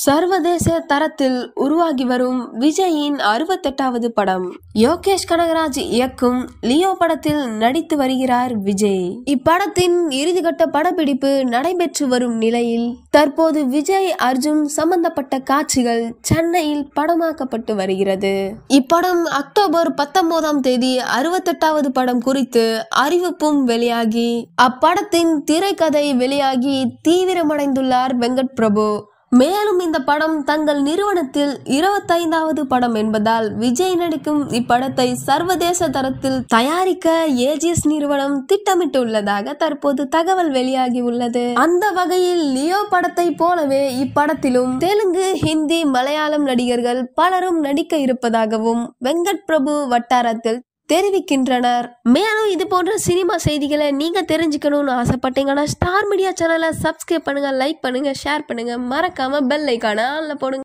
சர்வதேச தரத்தில் உருவாகி வரும் விஜயின் அறுபத்தெட்டாவது படம் யோகேஷ் கனகராஜ் இயக்கும் லியோ படத்தில் நடித்து வருகிறார் விஜய் இப்படத்தின் இறுதிக்கட்ட படப்பிடிப்பு நடைபெற்று வரும் நிலையில் தற்போது விஜய் அர்ஜுன் சம்பந்தப்பட்ட காட்சிகள் சென்னையில் படமாக்கப்பட்டு வருகிறது இப்படம் அக்டோபர் பத்தொன்பதாம் தேதி அறுபத்தெட்டாவது படம் குறித்து அறிவிப்பும் வெளியாகி அப்படத்தின் திரைக்கதை வெளியாகி தீவிரமடைந்துள்ளார் வெங்கட் பிரபு மேலும் இந்த படம் தங்கள் நிறுவனத்தில் இருபத்தைந்தாவது படம் என்பதால் விஜய் நடிக்கும் இப்படத்தை சர்வதேச தரத்தில் தயாரிக்க ஏஜிஎஸ் நிறுவனம் திட்டமிட்டுள்ளதாக தற்போது தகவல் வெளியாகி உள்ளது அந்த வகையில் லியோ படத்தை போலவே இப்படத்திலும் தெலுங்கு ஹிந்தி மலையாளம் நடிகர்கள் பலரும் நடிக்க இருப்பதாகவும் வெங்கட் பிரபு வட்டாரத்தில் தெரிவிக்கின்றனர் மேலும் இது போன்ற சினிமா செய்திகளை நீங்க தெரிஞ்சுக்கணும்னு ஆசைப்பட்டீங்கன்னா ஸ்டார் மீடியா சேனலை சப்ஸ்கிரைப் பண்ணுங்க லைக் பண்ணுங்க ஷேர் பண்ணுங்க மறக்காம பெல் ஐக்கான ஆன்ல போடுங்க